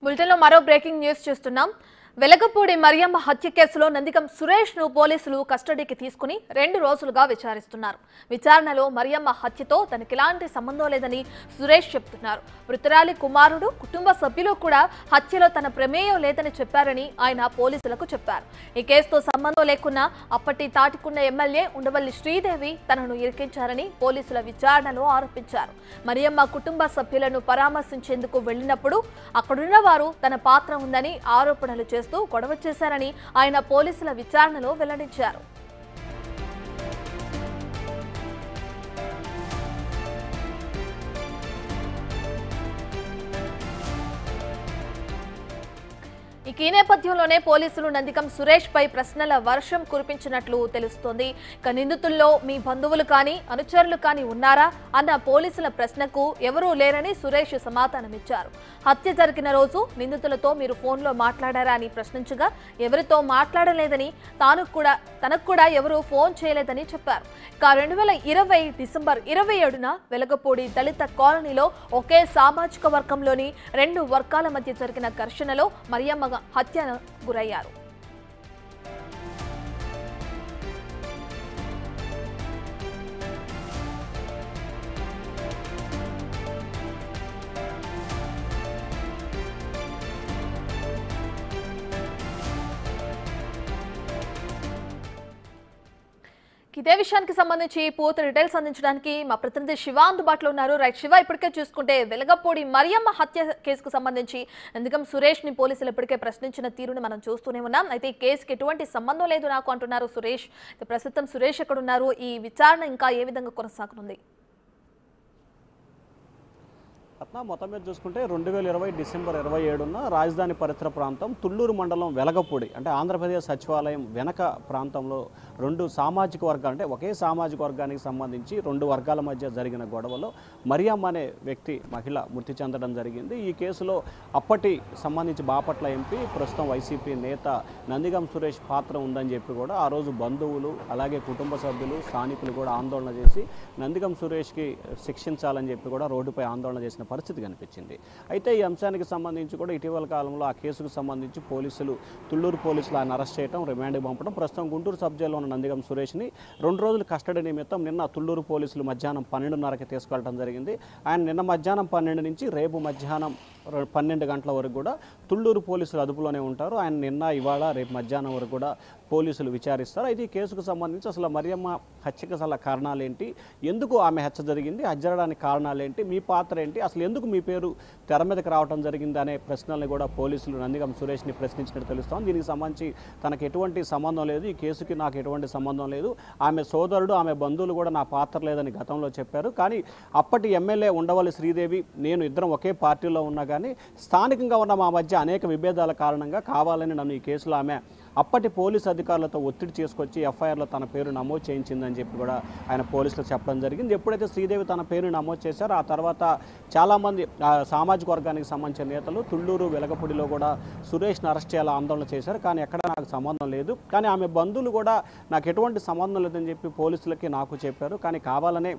బులెటిన్లో మరో breaking news చూస్తున్నాం వెలగపూడి మరియమ్మ హత్య కేసులో నందిగం సురేష్ ను పోలీసులు కస్టడీకి తీసుకుని రెండు రోజులుగా విచారిస్తున్నారు విచారణలో మరియమ్మ హత్యతో తనకి ఎలాంటి సంబంధం లేదని సురేష్ చెప్తున్నారు మృతురాలి కుమారుడు కుటుంబ సభ్యులు కూడా హత్యలో తన ప్రమేయం లేదని చెప్పారని ఆయన పోలీసులకు చెప్పారు ఈ కేసుతో సంబంధం లేకున్నా అప్పటి తాటికున్న ఎమ్మెల్యే ఉండవల్లి శ్రీదేవి తనను ఇరికించారని పోలీసుల విచారణలో ఆరోపించారు మరియమ్మ కుటుంబ సభ్యులను పరామర్శించేందుకు వెళ్లినప్పుడు అక్కడున్న వారు తన పాత్ర ఉందని ఆరోపణలు చేస్తూ గొడవ చేశారని ఆయన పోలీసుల విచారణలో వెల్లడించారు ఇక ఈ నేపథ్యంలోనే పోలీసులు నందికం సురేష్ పై ప్రశ్నల వర్షం కురిపించినట్లు తెలుస్తోంది ఇక నిందితుల్లో మీ బంధువులు కానీ అనుచరులు కానీ ఉన్నారా అన్న పోలీసుల ప్రశ్నకు ఎవరూ లేరని సురేష్ సమాధానమిచ్చారు హత్య జరిగిన రోజు నిందితులతో మీరు ఫోన్లో మాట్లాడారా అని ప్రశ్నించగా ఎవరితో మాట్లాడలేదని తాను కూడా తనకు కూడా ఎవరూ ఫోన్ చేయలేదని చెప్పారు ఇక రెండు వేల ఇరవై డిసెంబర్ ఇరవై ఏడున వెలగపూడి దళిత కాలనీలో ఒకే సామాజిక వర్గంలోని రెండు వర్గాల మధ్య జరిగిన ఘర్షణలో మరియమ్మ హత్య గురయ్యారు ఇదే విషయానికి సంబంధించి పూర్తి డీటెయిల్స్ అందించడానికి మా ప్రతినిధి శివ అందుబాటులో ఉన్నారు రైట్ శివ ఇప్పటికే చూసుకుంటే వెలగపూడి మరియమ్మ హత్య కేసుకు సంబంధించి ఎందుకం సురేష్ ని పోలీసులు ఇప్పటికే ప్రశ్నించిన తీరుని మనం చూస్తూనే ఉన్నాం అయితే ఈ కేసుకి ఎటువంటి సంబంధం లేదు నాకు అంటున్నారు సురేష్ అయితే ప్రస్తుతం సురేష్ ఎక్కడ ఉన్నారు ఈ విచారణ ఇంకా ఏ విధంగా కొనసాగుతుంది రత్న మొత్తం మీద చూసుకుంటే రెండు వేల ఇరవై డిసెంబర్ ఇరవై ఏడున రాజధాని పరిసర ప్రాంతం తుళ్ళూరు మండలం వెలగపూడి అంటే ఆంధ్రప్రదేశ్ సచివాలయం వెనక ప్రాంతంలో రెండు సామాజిక వర్గాలు అంటే ఒకే సామాజిక వర్గానికి సంబంధించి రెండు వర్గాల మధ్య జరిగిన గొడవలో మరియమ్మ అనే వ్యక్తి మహిళ మృతి చెందడం జరిగింది ఈ కేసులో అప్పటి సంబంధించి బాపట్ల ఎంపీ ప్రస్తుతం వైసీపీ నేత నందిగం సురేష్ పాత్ర ఉందని చెప్పి కూడా ఆ రోజు బంధువులు అలాగే కుటుంబ సభ్యులు స్థానికులు కూడా ఆందోళన చేసి నందిగం సురేష్కి శిక్షించాలని చెప్పి కూడా రోడ్డుపై ఆందోళన చేసిన పరిస్థితి కనిపించింది అయితే ఈ అంశానికి సంబంధించి కూడా ఇటీవల కాలంలో ఆ కేసుకు సంబంధించి పోలీసులు తుళ్ళూరు పోలీసులు ఆయన అరెస్ట్ చేయడం రిమాండ్కి పంపడం ప్రస్తుతం గుంటూరు సబ్ జైల్లో ఉన్న నందిగం సురేష్ని రెండు రోజులు కస్టడీ నిమిత్తం నిన్న తుళ్ళూరు పోలీసులు మధ్యాహ్నం పన్నెండున్నరకి తీసుకెళ్ళడం జరిగింది ఆయన నిన్న మధ్యాహ్నం పన్నెండు నుంచి రేపు మధ్యాహ్నం రె- పన్నెండు గంటల వరకు కూడా తుళ్ళూరు పోలీసులు అదుపులోనే ఉంటారు ఆయన నిన్న ఇవాళ రేపు మధ్యాహ్నం వరకు కూడా పోలీసులు విచారిస్తారు అయితే ఈ కేసుకు సంబంధించి అసలు మరియమ్మ హత్యకు అసలు కారణాలు ఏంటి ఎందుకు ఆమె హత్య జరిగింది హత్య జరగడానికి కారణాలు ఏంటి మీ పాత్ర ఏంటి అసలు ఎందుకు మీ పేరు తెర మీదకి రావడం జరిగింది అనే ప్రశ్నల్ని కూడా పోలీసులు నందిగం సురేష్ని ప్రశ్నించినట్టు తెలుస్తాం దీనికి సంబంధించి తనకు ఎటువంటి సంబంధం లేదు ఈ కేసుకి నాకు ఎటువంటి సంబంధం లేదు ఆమె సోదరుడు ఆమె బంధువులు కూడా నా పాత్ర లేదని గతంలో చెప్పారు కానీ అప్పటి ఎమ్మెల్యే ఉండవల్లి శ్రీదేవి నేను ఇద్దరం ఒకే పార్టీలో ఉన్నా కానీ స్థానికంగా ఉన్న మా మధ్య అనేక విభేదాల కారణంగా కావాలని నన్ను ఈ కేసులో ఆమె అప్పటి పోలీసు అధికారులతో ఒత్తిడి చేసుకొచ్చి ఎఫ్ఐఆర్లో తన పేరు నమోదు చేయించిందని చెప్పి కూడా ఆయన పోలీసులకు చెప్పడం జరిగింది ఎప్పుడైతే శ్రీదేవి తన పేరు నమోదు చేశారో ఆ తర్వాత చాలామంది ఆ, సామాజిక వర్గానికి సంబంధించిన నేతలు తుళ్ళూరు వెలగపూడిలో కూడా సురేష్ని అరెస్ట్ చేయాలని ఆందోళన చేశారు కానీ ఎక్కడ నాకు సంబంధం లేదు కానీ ఆమె బంధువులు కూడా నాకు ఎటువంటి సంబంధం లేదని చెప్పి పోలీసులకి నాకు చెప్పారు కానీ కావాలనే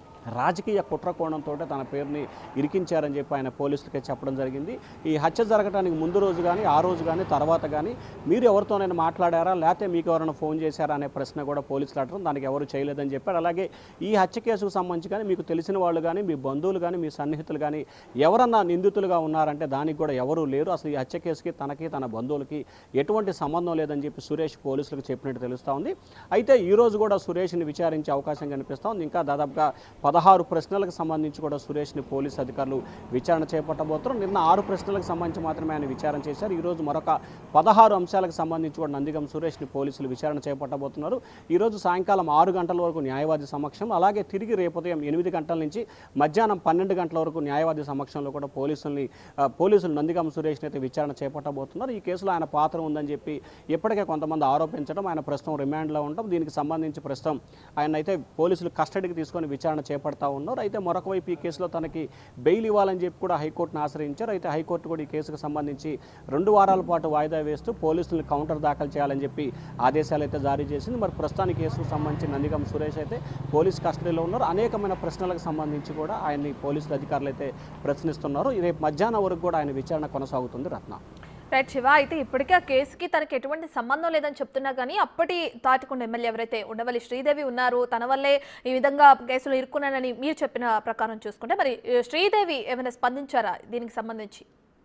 రాజకీయ కుట్రకోణంతో తన పేరుని ఇరికించారని చెప్పి ఆయన పోలీసులకే చెప్పడం జరిగింది ఈ హత్య జరగడానికి ముందు రోజు కానీ ఆ రోజు కానీ తర్వాత కానీ మీరు ఎవరితోనైనా మాట్లాడారా లేకపోతే మీకు ఎవరైనా ఫోన్ చేశారా అనే ప్రశ్న కూడా పోలీసులు అడగడం దానికి ఎవరు చేయలేదని చెప్పారు అలాగే ఈ హత్య కేసుకు సంబంధించి కానీ మీకు తెలిసిన వాళ్ళు కానీ మీ బంధువులు కానీ మీ సన్నిహితులు కానీ ఎవరన్నా నిందితులుగా ఉన్నారంటే దానికి కూడా ఎవరూ లేరు అసలు ఈ హత్య కేసుకి తనకి తన బంధువులకి ఎటువంటి సంబంధం లేదని చెప్పి సురేష్ పోలీసులకు చెప్పినట్టు తెలుస్తూ ఉంది అయితే ఈ రోజు కూడా సురేష్ని విచారించే అవకాశం కనిపిస్తూ ఉంది ఇంకా దాదాపుగా పదహారు ప్రశ్నలకు సంబంధించి కూడా సురేష్ని పోలీసు అధికారులు విచారణ చేపట్టబోతున్నారు నిన్న ఆరు ప్రశ్నలకు సంబంధించి మాత్రమే ఆయన విచారణ చేశారు ఈ రోజు మరొక పదహారు అంశాలకు సంబంధించి కూడా నందిగం సురేష్ని పోలీసులు విచారణ చేపట్టబోతున్నారు ఈ రోజు సాయంకాలం ఆరు గంటల వరకు న్యాయవాది సమక్షం అలాగే తిరిగి రేపు ఉదయం ఎనిమిది గంటల నుంచి మధ్యాహ్నం పన్నెండు గంటల వరకు న్యాయవాది సమక్షంలో కూడా పోలీసుల్ని ఆ, పోలీసులు నందిగం సురేష్ని అయితే విచారణ చేపట్టబోతున్నారు ఈ కేసులో ఆయన పాత్ర ఉందని చెప్పి ఇప్పటికే కొంతమంది ఆరోపించడం ఆయన ప్రస్తుతం రిమాండ్లో ఉండడం దీనికి సంబంధించి ప్రస్తుతం ఆయన అయితే పోలీసులు కస్టడీకి తీసుకొని విచారణ చేపట్టారు చేపడతా ఉన్నారు అయితే మరొక వైపు ఈ కేసులో తనకి బెయిల్ ఇవ్వాలని చెప్పి కూడా హైకోర్టును ఆశ్రయించారు అయితే హైకోర్టు కూడా ఈ కేసుకు సంబంధించి రెండు వారాల పాటు వాయిదా వేస్తూ పోలీసులు కౌంటర్ దాఖలు చేయాలని చెప్పి ఆదేశాలు అయితే జారీ చేసింది మరి ప్రస్తుతానికి కేసుకు సంబంధించి నందిగం సురేష్ అయితే పోలీస్ కస్టడీలో ఉన్నారు అనేకమైన ప్రశ్నలకు సంబంధించి కూడా ఆయన్ని పోలీసులు అధికారులు అయితే ప్రశ్నిస్తున్నారు రేపు మధ్యాహ్నం వరకు కూడా ఆయన విచారణ కొనసాగుతుంది రత్న రైట్ శివ అయితే ఇప్పటికే ఆ కేసుకి తనకి ఎటువంటి సంబంధం లేదని చెప్తున్నా కానీ అప్పటి తాటికొండ ఎమ్మెల్యే ఎవరైతే ఉండవల్లి శ్రీదేవి ఉన్నారు తన వల్లే ఈ విధంగా కేసులో ఇరుక్కున్నానని మీరు చెప్పిన ప్రకారం చూసుకుంటే మరి ఏ, శ్రీదేవి ఏమైనా స్పందించారా దీనికి సంబంధించి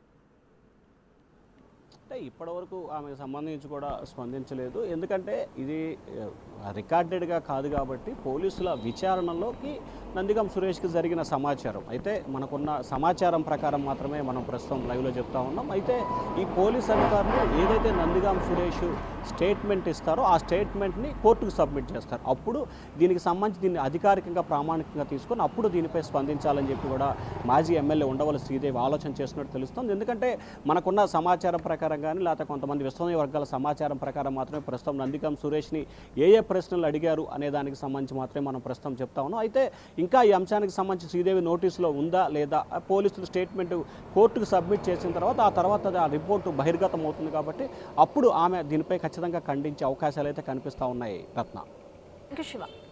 అంటే ఇప్పటివరకు ఆమెకు సంబంధించి కూడా స్పందించలేదు ఎందుకంటే ఇది రికార్డెడ్గా కాదు కాబట్టి పోలీసుల విచారణలోకి నందిగం సురేష్కి జరిగిన సమాచారం అయితే మనకున్న సమాచారం ప్రకారం మాత్రమే మనం ప్రస్తుతం లైవ్లో చెప్తా ఉన్నాం అయితే ఈ పోలీస్ అధికారులు ఏదైతే నందిగాం సురేష్ స్టేట్మెంట్ ఇస్తారో ఆ స్టేట్మెంట్ని కోర్టుకు సబ్మిట్ చేస్తారు అప్పుడు దీనికి సంబంధించి దీన్ని అధికారికంగా ప్రామాణికంగా తీసుకొని అప్పుడు దీనిపై స్పందించాలని చెప్పి కూడా మాజీ ఎమ్మెల్యే ఉండవల్లి శ్రీదేవి ఆలోచన చేస్తున్నట్టు తెలుస్తుంది ఎందుకంటే మనకున్న సమాచారం ప్రకారం కానీ లేకపోతే కొంతమంది విశ్వనీయ వర్గాల సమాచారం ప్రకారం మాత్రమే ప్రస్తుతం నందికం సురేష్ని ఏ ఏ ప్రశ్నలు అడిగారు అనే దానికి సంబంధించి మాత్రమే మనం ప్రస్తుతం చెప్తా ఉన్నాం అయితే ఇంకా ఈ అంశానికి సంబంధించి శ్రీదేవి నోటీసులో ఉందా లేదా ఆ పోలీసులు స్టేట్మెంట్ కోర్టుకు సబ్మిట్ చేసిన తర్వాత ఆ తర్వాత అది ఆ రిపోర్టు బహిర్గతం అవుతుంది కాబట్టి అప్పుడు ఆమె దీనిపై ఖచ్చితంగా ఖండించే అవకాశాలు అయితే కనిపిస్తూ ఉన్నాయి రత్న ఇంకా శివ